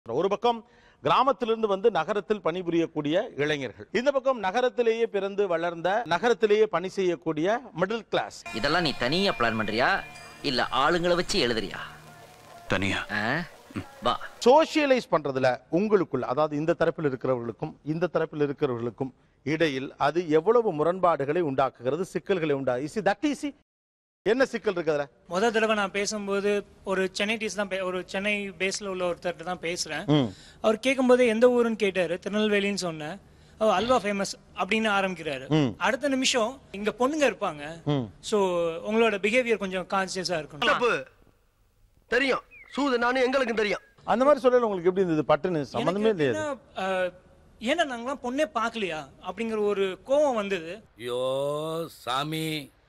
ஒரு பக்கம் கிராமத்திலிருந்து வந்து நகரத்தில் பணிபுரியக்கூடிய இளைஞர்கள் இந்த பக்கம் நகரத்திலேயே பிறந்து வளர்ந்த நகரத்திலேயே பணி செய்யக்கூடிய மிடில் கிளாஸ் இதெல்லாம் நீ தனியா பிளான் பண்றியா இல்ல ஆளுங்களை வச்சு எழுதுறியா தனியா ஆ? வா சோசியலைஸ் பண்றதுல உங்களுக்குள்ள அதாவது இந்த தரப்பில் இருக்கிறவர்களுக்கும் இந்த தரப்பில் இருக்கிறவர்களுக்கும் இடையில் அது எவ்வளவு முரண்பாடுகளை உண்டாக்குகிறது சிக்கல்களை உண்டா இசி தட் ஈஸி என்ன சிக்கல் இருக்குதுல முத தடவை நான் பேசும்போது ஒரு சென்னை டீஸ் தான் பே- ஒரு சென்னை பேஸ்ல உள்ள ஒருத்தர்கிட்ட தான் பேசுறேன் அவர் கேட்கும்போது எந்த ஊருன்னு கேட்டாரு திருநெல்வேலின்னு சொன்னேன் ஓ அல்வா ஃபேமஸ் அப்படின்னு ஆரம்பிக்கிறாரு அடுத்த நிமிஷம் இங்க பொண்ணுங்க இருப்பாங்க சோ உங்களோட பிஹேவியர் கொஞ்சம் கான்சியஸா இருக்கணும் தப்பு தெரியும் சூது நானும் எங்களுக்கும் தெரியும் அந்த மாதிரி சொல்லல உங்களுக்கு எப்படி இருந்தது பட்டுன்னு சம்மந்தமே எனக்கு இல்லையா எப்படின்னா, அஹ், ஏன்னா நாங்களாம் பொண்ணே பார்க்கலையா அப்படிங்கிற ஒரு கோவம் வந்தது ஐயோ சாமி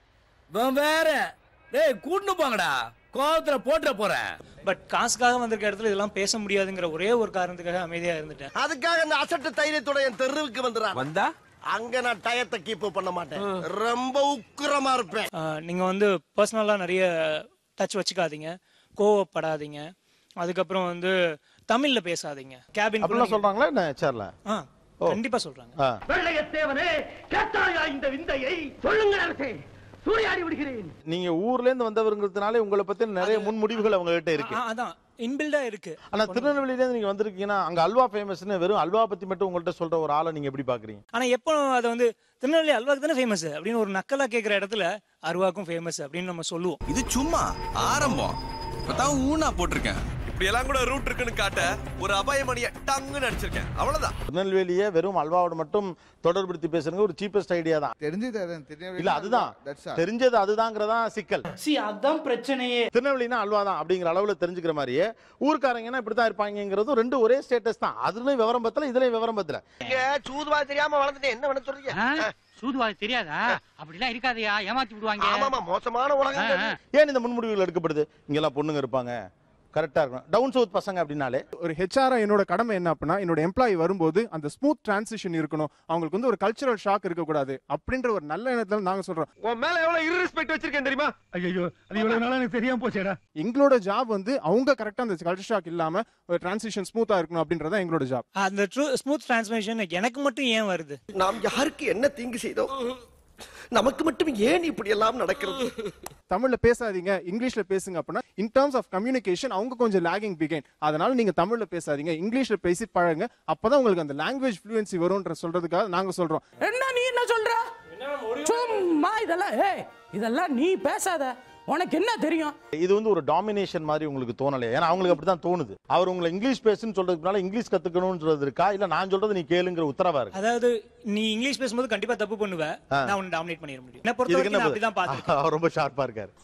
இவன் வேற டேய் கூட்டு போங்கடா கோவத்துல போட்டுற போறேன் பட் காசுக்காக வந்திருக்க இடத்துல இதெல்லாம் பேச முடியாதுங்கிற ஒரே ஒரு காரணத்துக்காக அமைதியா இருந்துட்டேன் அதுக்காக இந்த அசட்டு தைரியத்தோட என் தெருவுக்கு வந்துடுறான் வந்தா அங்க நான் டயத்தை கீப் பண்ண மாட்டேன் ரொம்ப உக்கிரமா இருப்பேன் ஆஹ் நீங்க வந்து பர்சனலா நிறைய டச் வச்சுக்காதீங்க கோவப்படாதீங்க அதுக்கப்புறம் வந்து தமிழ்ல பேசாதீங்க கேபின் அப்படிலாம் சொல்றாங்களா என்ன சேர்ல கண்டிப்பா சொல்றாங்க ஆ. வெள்ளையத்தேவனே கேட்டாயா இந்த விந்தையை சொல்லுங்கள் அரசே சூறையாடி விடுகிறேன் நீங்க ஊர்ல இருந்து வந்தவருங்கிறதுனால உங்களை பத்தி நிறைய முன்முடிவுகள் அவங்க கிட்ட இருக்கு ஆ, அதான் இன்பில்டா இருக்கு ஆனா திருநெல்வேலியில இருந்து நீங்க வந்திருக்கீங்கன்னா அங்க அல்வா ஃபேமஸ்னு வெறும் அல்வா பத்தி மட்டும் உங்கள்ட்ட சொல்ற ஒரு ஆளை நீங்க எப்படி பாக்குறீங்க ஆனா எப்போ அதை வந்து திருநெல்வேலி அல்வாக்கு தானே ஃபேமஸ் அப்படின்னு ஒரு நக்கலா கேக்குற இடத்துல அருவாக்கும் ஃபேமஸ் அப்படின்னு நம்ம சொல்லுவோம் இது சும்மா ஆரம்பம் இப்பதான் ஊனா போட்டிருக்கேன் இப்படி எல்லாம் கூட ரூட் இருக்குன்னு காட்ட ஒரு அபாயமணிய டங்குன்னு அடிச்சிருக்கேன் அவ்வளவுதான் திருநெல்வேலியை வெறும் அல்வாவோட மட்டும் தொடர்படுத்தி பேசுறது ஒரு சீப்பஸ்ட் ஐடியா தான் தெரிஞ்சது அதான் திருநெல்வேலி இல்ல அதுதான் That's all. தெரிஞ்சது அதுதாங்கிறதா சிக்கல் சி அதான் பிரச்சனையே திருநெல்வேலினா அல்வா தான் அப்படிங்கிற அளவுல தெரிஞ்சுக்கிற மாதிரியே ஊர்க்காரங்கன்னா இப்படித்தான் இருப்பாங்கிறது ரெண்டு ஒரே ஸ்டேட்டஸ் தான் அதுலயும் விவரம் பத்தல இதுலயும் விவரம் பத்தல சூதுவா தெரியாம வளர்ந்துட்டேன் என்ன பண்ண சொல்றீங்க சூதுவாது தெரியாதா அப்படிலாம் இருக்காதயா ஏமாத்தி விடுவாங்க ஆமாமா மோசமான உலகம் இது. ஏன் இந்த முன்முடிவுகள் எடுக்கப்படுது இங்கெல்லாம் பொண்ணுங்க இருப்பாங்க கரெக்டா இருக்கணும் டவுன் சவுத் பசங்க அப்படின்னாலே ஒரு ஹெச்ஆரா என்னோட கடமை என்ன அப்படின்னா என்னோட எம்ப்ளாயி வரும்போது அந்த ஸ்மூத் டிரான்சிஷன் இருக்கணும் அவங்களுக்கு வந்து ஒரு கல்ச்சரல் ஷாக் இருக்கக்கூடாது அப்படின்ற ஒரு நல்ல எண்ணத்துல நாங்க சொல்றோம் உன் மேல எவ்வளவு இர்ரெஸ்பெக்ட் வச்சிருக்கேன் தெரியுமா ஐயோ அது இவ்வளவு நாளா எனக்கு தெரியாம போச்சேடா எங்களோட ஜாப் வந்து அவங்க கரெக்டா அந்த கல்ச்சர் ஷாக் இல்லாம ஒரு டிரான்சிஷன் ஸ்மூத்தா இருக்கணும் அப்படின்றத எங்களோட ஜாப் அந்த ட்ரூ ஸ்மூத் டிரான்ஸ்மிஷன் எனக்கு மட்டும் ஏன் வருது நாம் யாருக்கு என்ன தீங்கு செய்தோம் நமக்கு மட்டும் ஏன் இப்படி எல்லாம் நடக்கிறது தமிழ்ல பேசாதீங்க இங்கிலீஷ்ல பேசுங்க அப்படின்னா இன் டர்ம்ஸ் ஆஃப் கம்யூனிகேஷன் அவங்க கொஞ்சம் லேகிங் பிகைன் அதனால நீங்க தமிழ்ல பேசாதீங்க இங்கிலீஷ்ல பேசி பழகுங்க அப்பதான் உங்களுக்கு அந்த லாங்குவேஜ் ஃப்ளூயன்சி வரும்ன்ற சொல்றதுக்காக நாங்க சொல்றோம் என்ன நீ என்ன சொல்ற சும்மா இதெல்லாம் ஏய் இதெல்லாம் நீ பேசாத உனக்கு என்ன தெரியும் இது வந்து ஒரு டாமினேஷன் மாதிரி உங்களுக்கு தோணலையா ஏன்னா அவங்களுக்கு அப்படித்தான் தோணுது அவர் உங்களை இங்கிலீஷ் பேசுன்னு சொல்றதுக்கு முன்னால இங்கிலீஷ் கத்துக்கணும்ன்றது இருக்கா இல்ல நான் சொல்றது நீ கேளுங்கிற உத்தரவா இருக்கு அதாவது நீ இங்கிலீஷ் பேசும்போது கண்டிப்பா தப்பு பண்ணுவ நான் உன்னை டாமினேட் பண்ணிட முடியும் என்ன பொறுத்த இதுக்கு வரைக்கும் என்ன நான் அப்படிதான் பாத்துருக்கேன் அவர் ரொம்ப ஷார்ப்பா இருக்காரு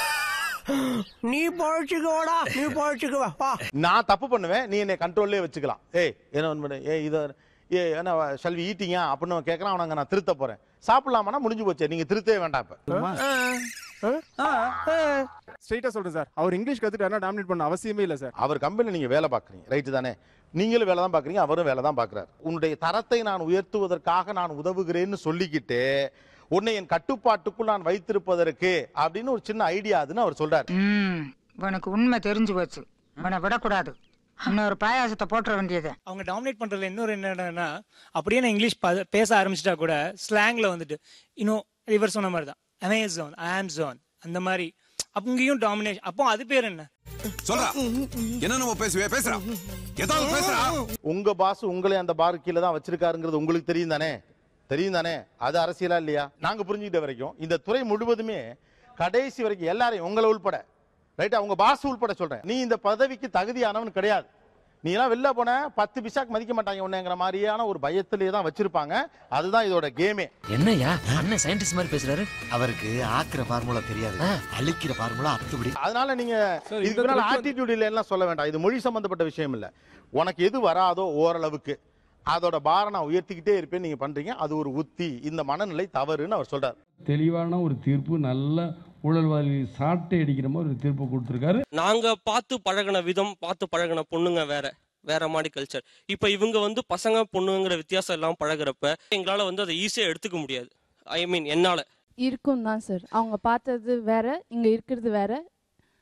நீ பழச்சுக்கோடா நீ பழச்சுக்குவா வா நான் தப்பு பண்ணுவேன் நீ என்னை கண்ட்ரோல்லே வச்சுக்கலாம் ஏய் என்ன ஒன்று பண்ணு ஏய் இதை ஏ என்ன செல்வி ஈட்டிங்க அப்படின்னு கேட்கறான் அவனுங்க நான் திருத்த போறேன் சாப்பிடலாமான்னா முடிஞ்சு போச்சு நீங்க திருத்தவே வேண்டாம் இப்ப ஸ்ட்ரைட்டா சொல்றேன் சார் அவர் இங்கிலீஷ் கத்துட்டாருன்னா டாமினேட் பண்ண அவசியமே இல்ல சார் அவர் கம்பெனி நீங்க வேலை பார்க்குறீங்க ரைட்டு தானே நீங்களும் வேலை தான் பார்க்குறீங்க அவரும் வேலை தான் பார்க்குறாரு உன்னுடைய தரத்தை நான் உயர்த்துவதற்காக நான் உதவுகிறேன்னு சொல்லிக்கிட்டு உன்னை என் கட்டுப்பாட்டுக்குள் நான் வைத்திருப்பதற்கு அப்படின்னு ஒரு சின்ன ஐடியா அதுன்னு அவர் சொல்றாரு உனக்கு உண்மை தெரிஞ்சு போச்சு உன்னை விடக்கூடாது இன்னொரு பாயாசத்தை போட்டுற வேண்டியது அவங்க டாமினேட் பண்றதுல இன்னொரு என்னன்னா அப்படியே நான் இங்கிலீஷ் ப- பேச ஆரம்பிச்சிட்டா கூட ஸ்லாங்ல வந்துட்டு இன்னும் இவர் சொன்ன மாதிரி தான் அமேசான் ஆம்சான் அந்த மாதிரி அங்கேயும் டாமினேஷன் அப்போ அது பேர் என்ன சொல்றா என்ன நம்ம பேசுவே பேசுறா ஏதாவது பேசுறா உங்க பாஸ் உங்களை அந்த பார் கீழே தான் வச்சிருக்காருங்கிறது உங்களுக்கு தெரியும் தானே தெரியும் தானே அது அரசியலா இல்லையா நாங்க புரிஞ்சுக்கிட்ட வரைக்கும் இந்த துறை முழுவதுமே கடைசி வரைக்கும் எல்லாரையும் உங்களை உள்பட ரைட் அவங்க பாஸ் உள்பட சொல்றேன் நீ இந்த பதவிக்கு தகுதியானவன் கிடையாது நீ எல்லாம் வெளில போன பத்து பிசாக்கு மதிக்க மாட்டாங்க உன்னைங்கிற மாதிரியான ஒரு பயத்திலேயே தான் வச்சிருப்பாங்க அதுதான் இதோட கேமே என்னய்யா அண்ணன் சயின்டிஸ்ட் மாதிரி பேசுறாரு அவருக்கு ஆக்குற ஃபார்முலா தெரியாது அழிக்கிற ஃபார்முலா அத்துபடி அதனால நீங்க இதுக்கு பின்னால ஆட்டிடியூட் இல்லைன்னா சொல்ல வேண்டாம் இது மொழி சம்பந்தப்பட்ட விஷயம் இல்ல உனக்கு எது வராதோ ஓரளவுக்கு அதோட பாரம் நான் உயர்த்திக்கிட்டே இருப்பேன் நீங்க பண்றீங்க அது ஒரு உத்தி இந்த மனநிலை தவறுன்னு அவர் சொல்றாரு தெளிவான ஒரு தீர்ப்பு நல்ல ஊழல்வாதி சாட்டை அடிக்கிற மாதிரி ஒரு தீர்ப்பு கொடுத்துருக்காரு நாங்க பார்த்து பழகின விதம் பார்த்து பழகின பொண்ணுங்க வேற வேற மாதிரி கல்ச்சர் இப்ப இவங்க வந்து பசங்க பொண்ணுங்கிற வித்தியாசம் எல்லாம் பழகுறப்ப எங்களால வந்து அதை ஈஸியா எடுத்துக்க முடியாது ஐ மீன் என்னால இருக்கும் தான் சார் அவங்க பார்த்தது வேற இங்க இருக்கிறது வேற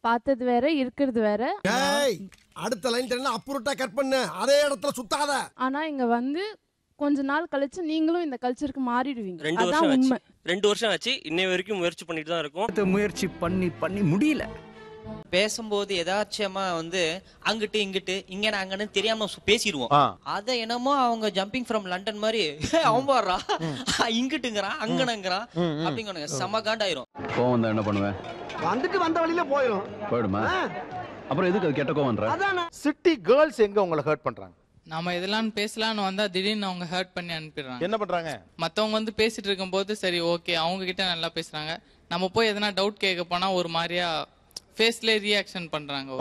பார்த்தது வேற இருக்கிறது வேற ஏய் அடுத்த லைன் தெரியல அப்புறட்டா கட் பண்ணு அதே இடத்துல சுத்தாத ஆனா இங்க வந்து கொஞ்ச நாள் கழிச்சு நீங்களும் இந்த கல்ச்சருக்கு மாறிடுவீங்க ரெண்டு அதான் வருஷம் உண்மை ஆச்சு ரெண்டு வருஷம் ஆச்சு இன்னை வரைக்கும் முயற்சி பண்ணிட்டு தான் இருக்கோம் முயற்சி பண்ணி பண்ணி முடியல பேசும்போது எதாச்சியமா வந்து அங்கிட்டு இங்கிட்டு இங்க அங்கன்னு தெரியாம சு- பேசிடுவோம் ஆ. அத என்னமோ அவங்க ஜம்பிங் ஃப்ரம் லண்டன் மாதிரி "ஏய், அவன் பாடுறா இங்கிட்டுங்கிறான் அங்கனங்கிறான் அப்படிங்க செம காண்டாயிரும் கோவம் வந்தா என்ன பண்ணுவேன் வந்துட்டு வந்த வழியில போயிடும் போயிடுமா அப்புறம் எதுக்கு அது கெட்ட கோவம்ன்ற சிட்டி கேர்ள்ஸ் எங்க உங்களை ஹர்ட் பண்றாங்க நம்ம இதெல்லாம் பேசலாம்னு வந்தா திடீர்னு அவங்க ஹர்ட் பண்ணி அனுப்பிடுறாங்க என்ன பண்றாங்க மத்தவங்க வந்து பேசிட்டு இருக்கும்போது சரி ஓகே அவங்க கிட்ட நல்லா பேசுறாங்க நம்ம போய் எதனா டவுட் கேட்க போனா ஒரு மாதிரியா ஃபேஸ்ல ரியாக்ஷன் பண்றாங்க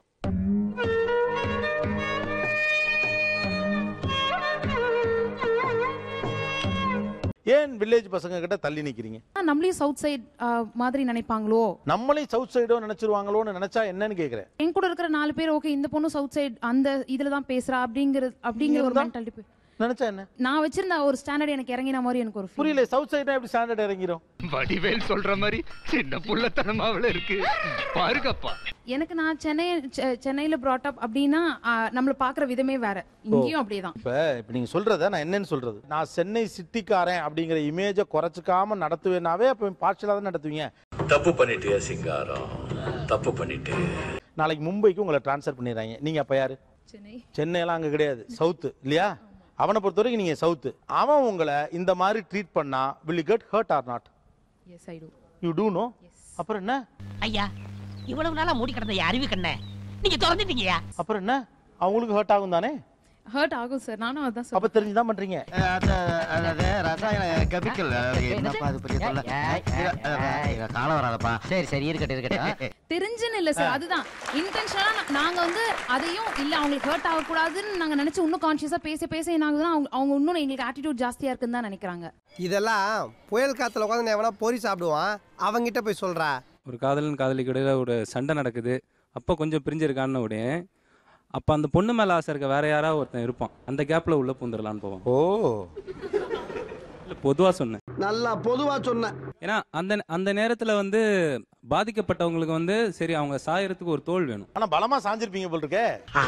ஏன் வில்லேஜ் பசங்க கிட்ட தள்ளி நிக்கிறீங்க நம்மளையும் சவுத் சைட் மாதிரி நினைப்பாங்களோ நம்மளையும் சவுத் சைடோ நினைச்சிருவாங்களோன்னு நினைச்சா என்னன்னு கேக்குறேன் என் கூட இருக்கிற நாலு பேர் ஓகே இந்த பொண்ணு சவுத் சைடு அந்த இதுல தான் பேசுறா அப்படிங்கிறது அப்படிங்கிற ஒரு மென்டாலிட்டி நினைச்சா என்ன நான் வச்சிருந்த ஒரு ஸ்டாண்டர்ட் எனக்கு இறங்கின மாதிரி எனக்கு ஒரு feel. புரியல சவுத் சைடா எப்படி ஸ்டாண்டர்ட் இறங்கிரும் வடிவேல் சொல்ற மாதிரி சின்ன புள்ளத்தனமாவில இருக்கு பாருங்கப்பா எனக்கு நான் சென்னை செ- சென்னையில brought up அப்படின்னா ஆ, நம்மள பாக்குற விதமே வேற இங்கேயும் அப்படியேதான் இப்ப இப்ப நீங்க சொல்றத நான் என்னன்னு சொல்றது நான் சென்னை சிட்டிக்காரன் அப்படிங்கிற இமேஜை குறைச்சிக்காம நடத்துவேனாவே அப்ப பார்ஷலா தான் நடத்துவீங்க தப்பு பண்ணிட்டியா சிங்காரம் தப்பு பண்ணிட்டு நாளைக்கு மும்பைக்கு உங்களை ட்ரான்ஸ்ஃபர் பண்ணிடுறாங்க நீங்க அப்ப யாரு சென்னை சென்னையெல்லாம் அங்க கிடையாது சவுத்து இல்லையா அவனை பொறுத்த வரைக்கும் நீங்க சவுத்து அவன் உங்களை இந்த மாதிரி ட்ரீட் பண்ணா will you get hurt or not yes I do you do no அப்புறம் என்ன ஐயா இவ்வளவு நாளா மூடி கிடந்த என் அறிவு கண்ண நீங்க திறந்துட்டீங்கயா அப்புறம் என்ன அவங்களுக்கு ஹர்ட் ஆகும் தானே ஹர்ட் ஆகும் சார் நானும் அதான் அப்ப தெரிஞ்சுதான் பண்றீங்க அதாவது ரசாயன கெமிக்கல் என்னப்பா அது பெரிய தொல்லை கால வராதப்பா சரி சரி இருக்கட்டும் இருக்கட்டும் தெரிஞ்சுன்னு இல்ல சார் அதுதான் இன்டென்ஷனலா நாங்க வந்து அதையும் இல்ல அவங்களுக்கு ஹர்ட் ஆகக்கூடாதுன்னு நாங்க நினைச்சு இன்னும் கான்சியஸா பேச பேச என்ன ஆகுதுன்னா அவங்க அவங்க இன்னும் எங்களுக்கு ஆட்டிடியூட் ஜாஸ்தியா இருக்குன்னு தான் நினைக்கிறாங்க இதெல்லாம் புயல் காத்துல உட்காந்து எவனா பொறி சாப்பிடுவான் அவங்கிட்ட போய் சொல்றா ஒரு காதலன் காதலிக்கு இடையில ஒரு சண்டை நடக்குது அப்போ கொஞ்சம் பிரிஞ்சிருக்கான்னு உடனே அப்போ அந்த பொண்ணு மேலே ஆசை இருக்க வேற யாராவது ஒருத்தன் இருப்பான் அந்த கேப்பில் உள்ள பூந்துடலான்னு போவான் ஓ இல்லை பொதுவாக சொன்னேன் நல்லா பொதுவா சொன்ன ஏன்னா அந்த அந்த நேரத்தில் வந்து பாதிக்கப்பட்டவங்களுக்கு வந்து சரி அவங்க சாயறதுக்கு ஒரு தோல் வேணும் ஆனா பலமா சாஞ்சிருப்பீங்க போல் இருக்கே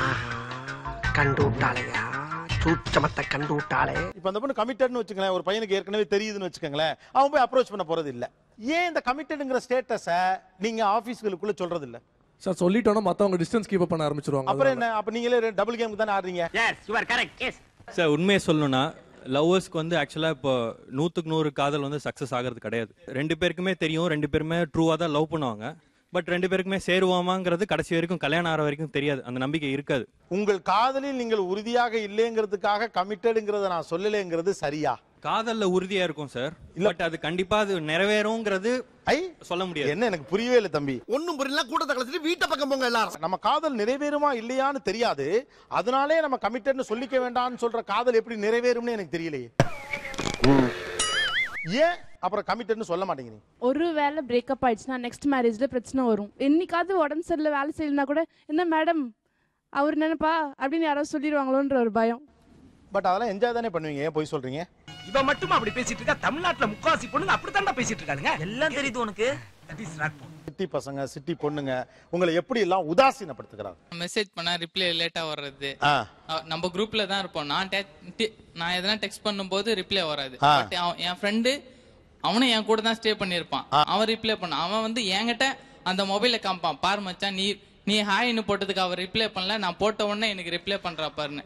கண்டு விட்டாளையா சூச்சமத்தை கண்டு விட்டாளே இப்ப அந்த பொண்ணு கமிட்டட்னு வச்சுக்கங்களேன் ஒரு பையனுக்கு ஏற்கனவே தெரியுதுன்னு வச்சுக்கோங்களேன் அவன் போய் அப்ரோச் பண்ண போறது இல்ல ஏன் இந்த கமிட்டடுங்கிற ஸ்டேட்டஸ நீங்க ஆபீஸ்களுக்குள்ள சொல்றது இல்ல சார் சொல்லிட்டோம்னா மத்தவங்க டிஸ்டன்ஸ் கீப் பண்ண ஆரம்பிச்சிருவாங்க அப்புறம் என்ன அப்ப நீங்களே டபுள் கேமுக்கு தானே ஆடுறீங்க yes you are correct yes sir உண்மையை சொல்லணும்னா லவ்வர்ஸ்க்கு வந்து ஆக்சுவலாக இப்போ நூற்றுக்கு நூறு காதல் வந்து சக்ஸஸ் ஆகிறது கிடையாது ரெண்டு பேருக்குமே தெரியும் ரெண்டு பேருமே ட்ரூவாக தான் லவ் பண்ணுவாங்க பட் ரெண்டு பேருக்குமே சேருவாமாங்கிறது கடைசி வரைக்கும் கல்யாணம் ஆகிற வரைக்கும் தெரியாது அந்த நம்பிக்கை இருக்காது உங்கள் காதலில் நீங்கள் உறுதியாக இல்லைங்கிறதுக்காக கமிட்டடுங்கிறத நான் சொல்லலைங்கிறது சரியா காதல்ல உறுதியா இருக்கும் சார் பட் அது கண்டிப்பா அது நிறைவேறுங்கிறது ஐ சொல்ல முடியாது என்ன எனக்கு புரியவே இல்லை தம்பி ஒண்ணும் புரியல கூட்டத்தை கலச்சிட்டு வீட்டை பக்கம் போங்க எல்லாரும் நம்ம காதல் நிறைவேறுமா இல்லையான்னு தெரியாது அதனாலே நம்ம கமிட்டட்னு சொல்லிக்க வேண்டாம்னு சொல்ற காதல் எப்படி நிறைவேறும்னு எனக்கு தெரியலையே ஏன் அப்புறம் கமிட்டட்னு சொல்ல மாட்டேங்கிறீங்க ஒரு வேளை பிரேக்கப் ஆயிடுச்சுன்னா நெக்ஸ்ட் மேரேஜ்ல பிரச்சனை வரும் என்னைக்காவது உடம்பு சரியில்லை வேலை செய்யலனா கூட என்ன மேடம் அவர் நினைப்பா அப்படின்னு யாராவது சொல்லிடுவாங்களோன்ற ஒரு பயம் பட் அதெல்லாம் என்ஜாய் தானே பண்ணுவீங்க ஏன் போய் சொல்றீங்க இவன் மட்டும் அப்படி பேசிட்டு இருக்கா தமிழ்நாட்டுல முக்காவாசி பொண்ணுங்க அப்படித்தான்டா பேசிட்டு இருக்காங்க எல்லாம் தெரியுது உனக்கு சிட்டி பசங்க சிட்டி பொண்ணுங்க உங்களை எப்படி எல்லாம் உதாசீனப்படுத்துகிறாங்க மெசேஜ் பண்ணா ரிப்ளை லேட்டா வர்றது ஆ. அஹ் நம்ம குரூப்ல தான் இருப்போம் நான் te- te- நான் எதனா டெக்ஸ்ட் பண்ணும்போது ரிப்ளை வராது ஆ. பட் என் ஃப்ரெண்டு அவனும் என் கூட தான் ஸ்டே பண்ணியிருப்பான் அவன் ரிப்ளை பண்ணான் அவன் வந்து என்கிட்ட அந்த மொபைல காமிப்பான் பாரு மச்சான் நீ நீ ஹாய்னு போட்டதுக்கு அவர் ரிப்ளை பண்ணல நான் போட்ட உடனே எனக்கு ரிப்ளை பண்றா பாருன்னு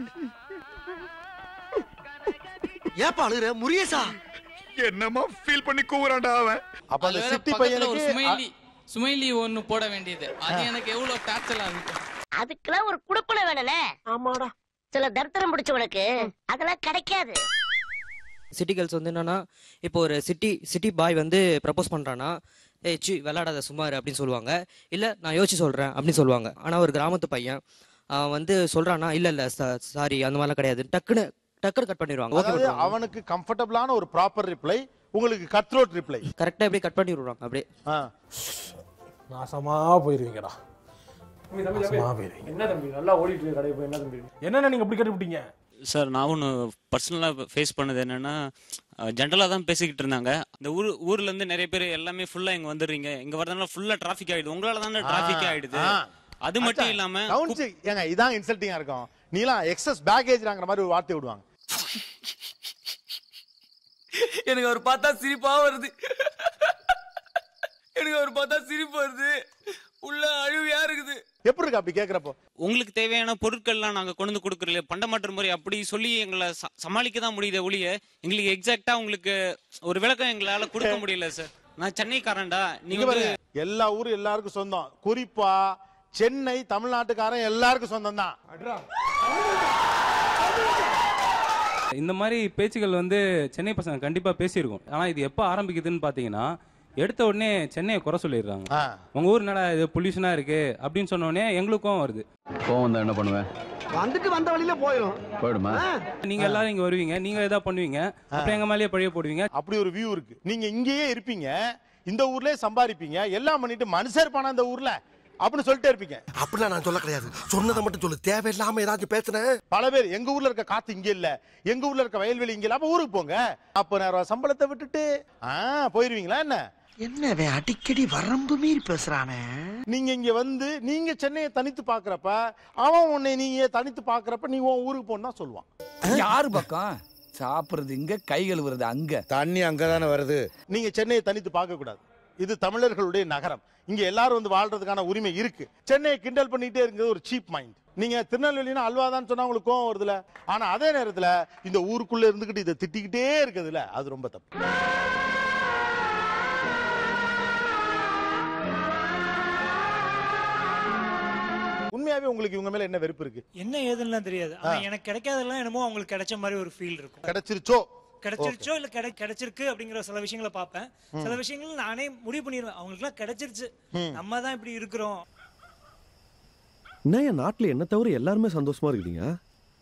ஏப்பா அழுகுற முரியசா என்னமா ஃபீல் பண்ணி கூவுறான்டா அவன் அப்ப அது வேற பக்கத்துல ஒரு சுமைலி சுமைலி ஒன்னு போட வேண்டியது அது எனக்கு எவ்வளவு டார்ச்சலா இருக்கும் அதுக்கெல்லாம் ஒரு குடுப்பனை வேணும்ல ஆமாடா சில தர்த்தரம் பிடிச்சவனுக்கு அதெல்லாம் கிடைக்காது சிட்டி கேர்ள்ஸ் வந்து என்னன்னா இப்போ ஒரு சிட்டி சிட்டி பாய் வந்து ப்ரப்போஸ் பண்றானா ஏய் சி விளையாடாத சுமார் அப்படின்னு சொல்லுவாங்க இல்ல நான் யோசிச்சு சொல்றேன் அப்படின்னு சொல்லுவாங்க ஆனா ஒரு கிராமத்து பையன் அவன் வந்து சொல்றானா இல்ல இல்ல சாரி அந்த மாதிரிலாம் கிடையாது டக்குன்னு டக்குன்னு கட் பண்ணிடுவாங்க ஓகே அதாவது அவனுக்கு கம்ஃபர்டபுளான ஒரு ப்ராப்பர் ரிப்ளை உங்களுக்கு கத்ரோட் ரிப்ளை கரெக்டா அப்படியே கட் பண்ணி விடுவாங்க அப்படியே நாசமா போயிருவீங்கடா நாசமா போயிருவீங்க என்ன தம்பி நல்லா ஓடிட்டு இருக்கு கடை போய் என்ன தம்பி என்னென்ன நீங்க இப்படி கேட்டுவிட்டீங்க சார் நான் ஒன்று பர்சனலாக ஃபேஸ் பண்ணது என்னன்னா ஜென்ரலாக தான் பேசிக்கிட்டு இருந்தாங்க இந்த ஊர் ஊர்ல இருந்து நிறைய பேர் எல்லாமே ஃபுல்லாக இங்கே வந்துடுறீங்க இங்கே வரதுனால ஃபுல்லாக டிராஃபிக் ஆயிடுது உங்களால தானே டிராஃபிக் ஆயிடுது ஆ. அது மட்டும் அச்சா, இல்லாம கவுன்சி ஏங்க இதான் இன்சல்ட்டிங்கா இருக்கும் நீலாம் எக்ஸஸ் பேக்கேஜ்ங்கிற மாதிரி ஒரு வார்த்தை விடுவாங்க எனக்கு அவர் பார்த்தா சிரிப்பா வருது எனக்கு அவர் பார்த்தா சிரிப்பு வருது உள்ள அழுவியா இருக்குது எப்படி இருக்கு அப்படி கேக்குறப்போ உங்களுக்கு தேவையான பொருட்கள்லாம் நாங்க கொண்டு வந்து கொடுக்குறோம் பண்டமாற்று முறை அப்படி சொல்லி எங்களை ச- சமாளிக்க தான் முடியுதே ஒழிய எங்களுக்கு எக்ஸாக்டா உங்களுக்கு ஒரு விளக்கம் எங்களால கொடுக்க முடியல சார் நான் சென்னைக்காரன்டா நீங்க நீங்க வந்து பாருங்க எல்லா ஊரும் எல்லாருக்கும் சொந்தம் குறிப்பா சென்னை தமிழ்நாட்டுக்காரன் எல்லாருக்கும் சொந்தம் தான் இந்த மாதிரி பேச்சுகள் வந்து சென்னை பசங்க கண்டிப்பா பேசியிருக்கோம் ஆனா இது எப்போ ஆரம்பிக்குதுன்னு பாத்தீங்கன்னா எடுத்த உடனே சென்னையை குறை சொல்லிடுறாங்க உங்க ஊர் என்னடா இது பொல்யூஷனா இருக்கு அப்படின்னு சொன்ன உடனே எங்களுக்கும் வருது கோவம் வந்தா என்ன பண்ணுவேன் வந்துட்டு வந்த வழியில போயிடும் போயிடுமா நீங்க எல்லாரும் இங்க வருவீங்க நீங்க எதா பண்ணுவீங்க அப்புறம் எங்க மேலேயே பழிய போடுவீங்க அப்படி ஒரு வியூ இருக்கு நீங்க இங்கேயே இருப்பீங்க இந்த ஊர்லயே சம்பாதிப்பீங்க எல்லாம் பண்ணிட்டு மனுஷர் இருப்பானா இந்த ஊர்ல அப்படின்னு சொல்லிட்டே இருப்பீங்க அப்படிலாம் நான் சொல்ல கிடையாது சொன்னதை மட்டும் சொல்லு தேவையில்லாம ஏதாச்சும் பேசுனேன் பல பேர் எங்க ஊர்ல இருக்க காத்து இங்க இல்ல எங்க ஊர்ல இருக்க வயல்வெளி இங்க இல்ல அப்ப ஊருக்கு போங்க நாற்பதாயிரம் ரூபாய் சம்பளத்தை விட்டுட்டு ஆ போயிருவீங்களா என்ன என்ன அடிக்கடி வரம்பு மீறி பேசுறானே நீங்க இங்க வந்து நீங்க சென்னையை தனித்து பாக்குறப்ப அவன் உன்னை நீங்க தனித்து பாக்குறப்ப நீ உன் ஊருக்கு போனா சொல்லுவான் யாரு பக்கம் சாப்பிடுறது இங்க கை கழுவுறது அங்க தண்ணி அங்கதானே வருது நீங்க சென்னையை தனித்து பார்க்க கூடாது இது தமிழர்களுடைய நகரம் இங்க எல்லாரும் வந்து வாழ்றதுக்கான உரிமை இருக்கு சென்னையை கிண்டல் பண்ணிட்டே இருக்கிறது ஒரு சீப் மைண்ட் நீங்க திருநெல்வேலினா அல்வாதான் சொன்னா உங்களுக்கு கோவம் வருதுல ஆனா அதே நேரத்துல இந்த ஊருக்குள்ள இருந்துகிட்டு இதை திட்டிக்கிட்டே இருக்குதுல அது ரொம்ப தப்பு உண்மையாவே உங்களுக்கு இவங்க மேல என்ன வெறுப்பு இருக்கு என்ன ஏதுன்னுலாம் தெரியாது ஆனா எனக்கு கிடைக்காதெல்லாம் என்னமோ அவங்களுக்கு கிடைச்ச மாதிரி ஒரு ஃபீல் இருக்கும் கிடைச்சிருச்சோ கிடைச்சிருச்சோ இல்ல கிடை கிடைச்சிருக்கு அப்படிங்கிற சில விஷயங்களை பார்ப்பேன் ம். சில விஷயங்கள் நானே முடிவு பண்ணிடுவேன் அவங்களுக்குலாம் கிடைச்சிருச்சு நம்ம தான் இப்படி இருக்கிறோம் என்ன என் நாட்டுல என்ன தவிர எல்லாருமே சந்தோஷமா இருக்கீங்க